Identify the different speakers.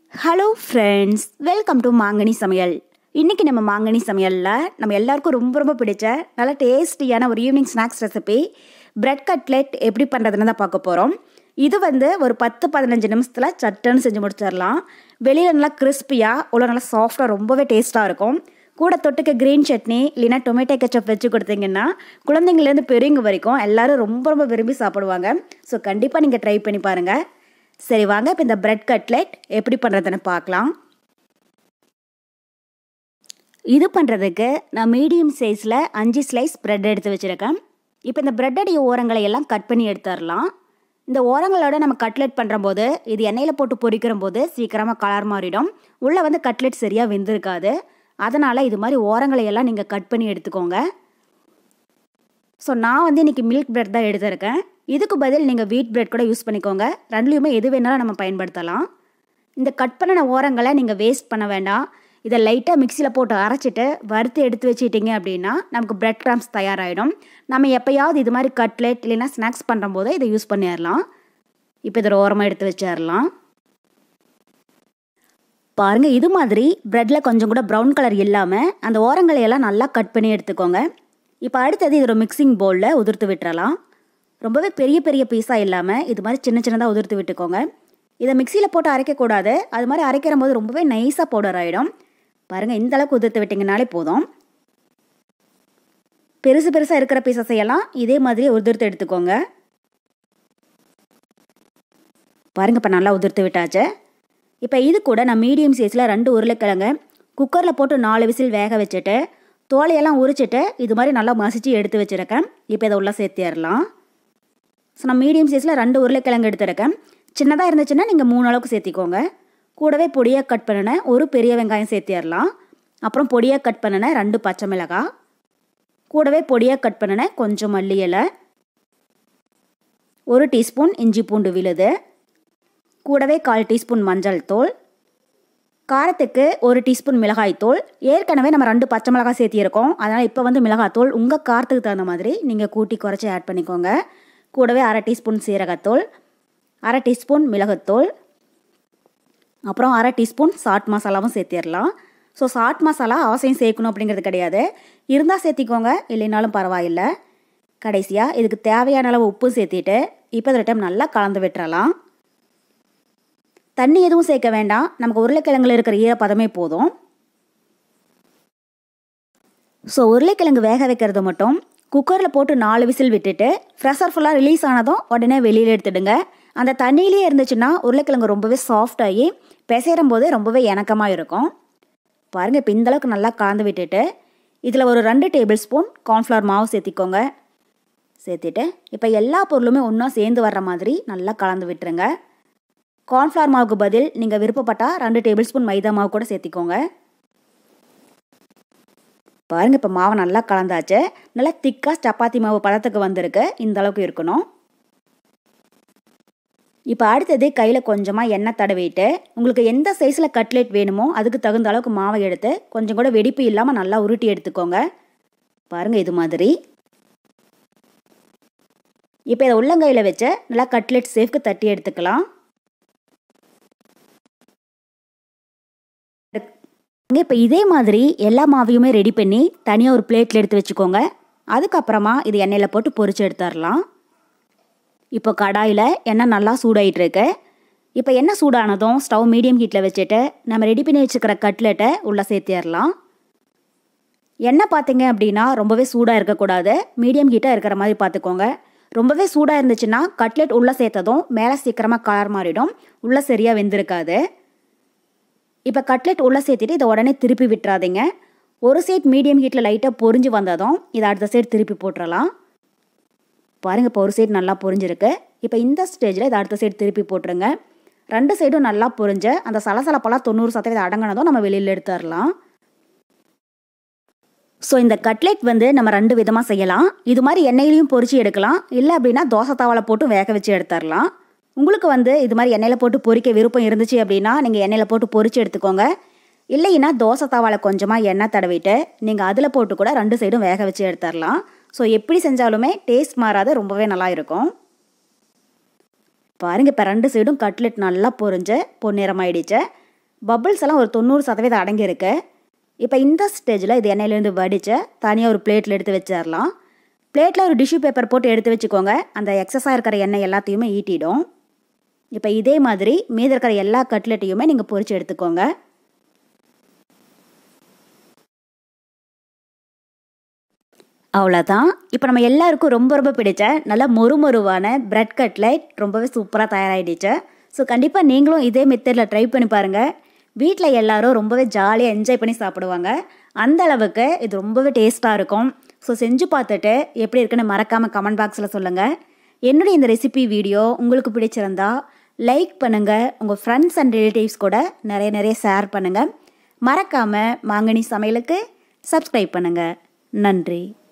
Speaker 1: hello friends welcome to மாங்கனி சமையல் இன்றைக்கி நம்ம மாங்கனி சமையலில் நம்ம எல்லாருக்கும் ரொம்ப ரொம்ப பிடிச்ச நல்ல டேஸ்டியான ஒரு evening snacks recipe bread cutlet எப்படி பண்ணுறதுன்னு தான் பார்க்க போகிறோம் இது வந்து ஒரு பத்து பதினஞ்சு நிமிஷத்தில் சட்டுன்னு செஞ்சு முடிச்சிடலாம் வெளியில் நல்லா கிறிஸ்பியாக உள்ள நல்லா சாஃப்டாக ரொம்பவே டேஸ்ட்டாக இருக்கும் கூட தொட்டுக்க க்ரீன் சட்னி இல்லைன்னா டொமேட்டோ கெச்சப் வச்சு கொடுத்தீங்கன்னா குழந்தைங்கலேருந்து பெரியவங்க வரைக்கும் எல்லாரும் ரொம்ப ரொம்ப விரும்பி சாப்பிடுவாங்க ஸோ கண்டிப்பாக நீங்கள் ட்ரை பண்ணி பாருங்கள் சரி வாங்க இப்போ இந்த பிரெட் கட்லெட் எப்படி பண்ணுறதுன்னு பார்க்கலாம் இது பண்ணுறதுக்கு நான் மீடியம் சைஸில் அஞ்சு ஸ்லைஸ் ப்ரெட் எடுத்து வச்சுருக்கேன் இப்போ இந்த ப்ரெட்டடைய ஓரங்களை எல்லாம் கட் பண்ணி எடுத்துடலாம் இந்த ஓரங்களோட நம்ம கட்லெட் பண்ணுறம்போது இது எண்ணெயில் போட்டு பொரிக்கிற போது சீக்கிரமாக கலர் மாறிடும் உள்ளே வந்து கட்லெட் சரியாக வெந்திருக்காது அதனால் இது மாதிரி ஓரங்களை எல்லாம் நீங்கள் கட் பண்ணி எடுத்துக்கோங்க ஸோ நான் வந்து இன்றைக்கி மில்க் பிரெட் தான் எடுத்திருக்கேன் இதுக்கு பதில் நீங்கள் வீட் பிரெட் கூட யூஸ் பண்ணிக்கோங்க ரெண்டுலேயுமே எது வேணாலும் நம்ம பயன்படுத்தலாம் இந்த கட் பண்ணின ஓரங்களை நீங்கள் வேஸ்ட் பண்ண வேண்டாம் இதை லைட்டாக மிக்சியில் போட்டு அரைச்சிட்டு வறுத்து எடுத்து வச்சுட்டிங்க அப்படின்னா நமக்கு பிரெட் கிராம்ஸ் தயாராகிடும் நம்ம எப்போயாவது இது மாதிரி கட்லெட் இல்லைன்னா ஸ்நாக்ஸ் பண்ணும்போது இதை யூஸ் பண்ணிடலாம் இப்போ இதில் ஓரமாக எடுத்து வச்சிடலாம் பாருங்கள் இது மாதிரி ப்ரெட்டில் கொஞ்சம் கூட ப்ரௌன் கலர் இல்லாமல் அந்த ஓரங்களை எல்லாம் நல்லா கட் பண்ணி எடுத்துக்கோங்க இப்போ அடுத்தது இது ஒரு மிக்சிங் பவுலில் உதிர்த்து விட்டுறலாம் ரொம்பவே பெரிய பெரிய பீஸாக இல்லாமல் இது மாதிரி சின்ன சின்னதாக உதிர்த்து விட்டுக்கோங்க இதை மிக்சியில் போட்டு அரைக்கக்கூடாது அது மாதிரி அரைக்கிற போது ரொம்பவே நைஸாக பவுடர் ஆகிடும் பாருங்கள் இந்த அளவுக்கு உதிர்த்து விட்டிங்கனாலே போதும் பெருசு பெருசாக இருக்கிற பீசஸை எல்லாம் இதே மாதிரி உதிர்த்து எடுத்துக்கோங்க பாருங்கள் இப்போ நல்லா உதிர்த்து விட்டாச்சு இப்போ இது கூட நான் மீடியம் சைஸில் ரெண்டு உருளைக்கிழங்கு குக்கரில் போட்டு நாலு விசில் வேக வச்சுட்டு தோலையெல்லாம் உரிச்சிட்டு இது மாதிரி நல்லா மசிச்சு எடுத்து வச்சுருக்கேன் இப்போ இதை உள்ளே சேர்த்திடலாம் ஸோ நான் மீடியம் சைஸில் ரெண்டு உருளைக்கிழங்கு எடுத்துருக்கேன் சின்னதாக இருந்துச்சுன்னா நீங்கள் மூணு அளவுக்கு சேர்த்திக்கோங்க கூடவே பொடியாக கட் பண்ணின ஒரு பெரிய வெங்காயம் சேர்த்திடலாம் அப்புறம் பொடியாக கட் பண்ணின ரெண்டு பச்சை மிளகாய் கூடவே பொடியாக கட் பண்ணின கொஞ்சம் மல்லி இலை ஒரு டீஸ்பூன் இஞ்சி பூண்டு விழுது கூடவே கால் டீஸ்பூன் மஞ்சள் தூள் காரத்துக்கு ஒரு டீஸ்பூன் மிளகாய்த்தூள் ஏற்கனவே நம்ம ரெண்டு பச்சை மிளகாய் சேர்த்திருக்கோம் அதனால் இப்போ வந்து மிளகாத்தூள் உங்கள் காரத்துக்கு தகுந்த மாதிரி நீங்கள் கூட்டி குறைச்சி ஆட் பண்ணிக்கோங்க கூடவே அரை டீஸ்பூன் சீரகத்தூள் அரை டீஸ்பூன் மிளகுத்தூள் அப்புறம் அரை டீஸ்பூன் சாட் மசாலாவும் சேர்த்திடலாம் ஸோ சாட் மசாலா அவசியம் சேர்க்கணும் அப்படிங்கிறது கிடையாது இருந்தால் சேர்த்திக்கோங்க இல்லைனாலும் பரவாயில்ல கடைசியாக இதுக்கு தேவையான அளவு உப்பு சேர்த்திட்டு இப்போ இந்த டைம் நல்லா கலந்து விட்டுறலாம் தண்ணி எதுவும் சேர்க்க வேண்டாம் நமக்கு உருளைக்கிழங்குல இருக்கிற ஈரப்பதமே போதும் ஸோ உருளைக்கிழங்கு வேக வைக்கிறது மட்டும் குக்கரில் போட்டு நாலு விசில் விட்டுட்டு ப்ரெஷர் ஃபுல்லாக ரிலீஸ் ஆனதும் உடனே வெளியில் எடுத்துடுங்க அந்த தண்ணியிலே இருந்துச்சுன்னா உருளைக்கிழங்கு ரொம்பவே சாஃப்டாகி பிசைறும் போது ரொம்பவே இணக்கமாக இருக்கும் பாருங்கள் இப்போ இந்தளவுக்கு நல்லா கலந்து விட்டுட்டு இதில் ஒரு ரெண்டு டேபிள் ஸ்பூன் கார்ன்ஃப்ளவர் மாவு சேர்த்திக்கோங்க சேர்த்துட்டு இப்போ எல்லா பொருளுமே ஒன்றா சேர்ந்து வர்ற மாதிரி நல்லா கலந்து விட்டுருங்க கார்ன்ஃப்ளவர் மாவுக்கு பதில் நீங்கள் விருப்பப்பட்டால் ரெண்டு டேபிள் ஸ்பூன் மைதா மாவு கூட சேர்த்திக்கோங்க பாருங்கள் இப்போ மாவை நல்லா கலந்தாச்சு நல்லா திக்காக சப்பாத்தி மாவு பதத்துக்கு வந்திருக்கு இந்த அளவுக்கு இருக்கணும் இப்போ அடுத்தது கையில் கொஞ்சமாக எண்ணெய் தடவிட்டு உங்களுக்கு எந்த சைஸில் கட்லெட் வேணுமோ அதுக்கு தகுந்த அளவுக்கு மாவை எடுத்து கொஞ்சம் கூட வெடிப்பு இல்லாமல் நல்லா உருட்டி எடுத்துக்கோங்க பாருங்கள் இது மாதிரி இப்போ இதை உள்ளங்கையில் வச்சு நல்லா கட்லெட் சேஃப்க்கு தட்டி எடுத்துக்கலாம் இப்போ இதே மாதிரி எல்லா மாவையுமே ரெடி பண்ணி தனியாக ஒரு பிளேட்டில் எடுத்து வச்சுக்கோங்க அதுக்கப்புறமா இது எண்ணெயில் போட்டு பொரிச்சு எடுத்துடலாம் இப்போ கடாயில் எண்ணெய் நல்லா சூடாயிட்டு இருக்கு இப்போ எண்ணெய் சூடானதும் ஸ்டவ் மீடியம் ஹீட்டில் வச்சுட்டு நம்ம ரெடி பண்ணி வச்சுக்கிற கட்லெட்டை உள்ளே சேர்த்திடலாம் எண்ணெய் பார்த்தீங்க அப்படின்னா ரொம்பவே சூடாக இருக்கக்கூடாது மீடியம் ஹீட்டாக இருக்கிற மாதிரி பார்த்துக்கோங்க ரொம்பவே சூடாக இருந்துச்சுன்னா கட்லெட் உள்ளே சேர்த்ததும் மேலே சீக்கிரமாக கலர் மாறிடும் உள்ளே சரியாக வெந்திருக்காது இப்போ கட்லெட் உள்ளே சேர்த்துட்டு இதை உடனே திருப்பி விட்டுறாதீங்க ஒரு சைட் மீடியம் ஹீட்டில் லைட்டாக பொரிஞ்சு வந்ததும் இதை அடுத்த சைடு திருப்பி போட்டுடலாம் பாருங்கள் இப்போ ஒரு சைடு நல்லா பொரிஞ்சிருக்கு இப்போ இந்த ஸ்டேஜில் இதை அடுத்த சைடு திருப்பி போட்டுருங்க ரெண்டு சைடும் நல்லா பொரிஞ்சு அந்த சலசலப்பெல்லாம் தொண்ணூறு சதவீதம் அடங்கினதும் நம்ம வெளியில் எடுத்துடலாம் ஸோ இந்த கட்லெட் வந்து நம்ம ரெண்டு விதமாக செய்யலாம் இது மாதிரி எண்ணெயிலையும் பொரிச்சு எடுக்கலாம் இல்லை அப்படின்னா தோசை தாவலை போட்டு வேக வச்சு எடுத்துடலாம் உங்களுக்கு வந்து இது மாதிரி எண்ணெயில் போட்டு பொரிக்க விருப்பம் இருந்துச்சு அப்படின்னா நீங்கள் எண்ணெயில் போட்டு பொரிச்சு எடுத்துக்கோங்க இல்லைன்னா தோசை தாவாலை கொஞ்சமாக எண்ணெய் தடவிட்டு நீங்கள் அதில் போட்டு கூட ரெண்டு சைடும் வேக வச்சு எடுத்துடலாம் ஸோ எப்படி செஞ்சாலுமே டேஸ்ட் மாறாத ரொம்பவே நல்லா இருக்கும் பாருங்கள் இப்போ ரெண்டு சைடும் கட்லெட் நல்லா பொரிஞ்சு பொன்னிறமாயிடுச்சு பபிள்ஸ் எல்லாம் ஒரு தொண்ணூறு சதவீதம் அடங்கியிருக்கு இப்போ இந்த ஸ்டேஜில் இது எண்ணெயிலேருந்து வடித்து தனியாக ஒரு பிளேட்டில் எடுத்து வச்சிடலாம் பிளேட்டில் ஒரு டிஷ்யூ பேப்பர் போட்டு எடுத்து வச்சுக்கோங்க அந்த எக்ஸஸாக இருக்கிற எண்ணெய் எல்லாத்தையுமே ஈட்டிடும் இப்போ இதே மாதிரி மீதி இருக்கிற எல்லா கட்லெட்டையுமே நீங்கள் பொரிச்சு எடுத்துக்கோங்க அவ்வளோதான் இப்போ நம்ம எல்லாருக்கும் ரொம்ப ரொம்ப பிடிச்ச நல்ல மொறுமொருவான பிரெட் கட்லெட் ரொம்பவே சூப்பராக தயாராகிடுச்சு ஸோ கண்டிப்பாக நீங்களும் இதே மெத்தடில் ட்ரை பண்ணி பாருங்கள் வீட்டில் எல்லாரும் ரொம்பவே ஜாலியாக என்ஜாய் பண்ணி சாப்பிடுவாங்க அந்த அளவுக்கு இது ரொம்பவே டேஸ்ட்டாக இருக்கும் ஸோ செஞ்சு பார்த்துட்டு எப்படி இருக்குன்னு மறக்காமல் கமெண்ட் பாக்ஸில் சொல்லுங்கள் என்னுடைய இந்த ரெசிபி வீடியோ உங்களுக்கு பிடிச்சிருந்தா லைக் பண்ணுங்கள் உங்கள் ஃப்ரெண்ட்ஸ் அண்ட் ரிலேட்டிவ்ஸ் கூட நிறைய நிறைய ஷேர் பண்ணுங்கள் மறக்காமல் மாங்கனி சமையலுக்கு சப்ஸ்கிரைப் பண்ணுங்கள் நன்றி